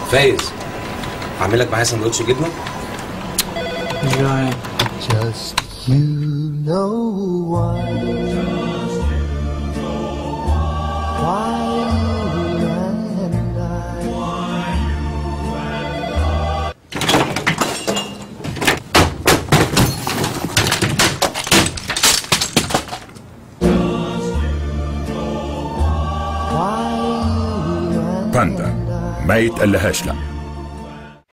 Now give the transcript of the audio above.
فايز هعمل لك معايا سندوتش جبنه مش جعان Just you know why. Why you and I. باندا ما يتقلهاش لا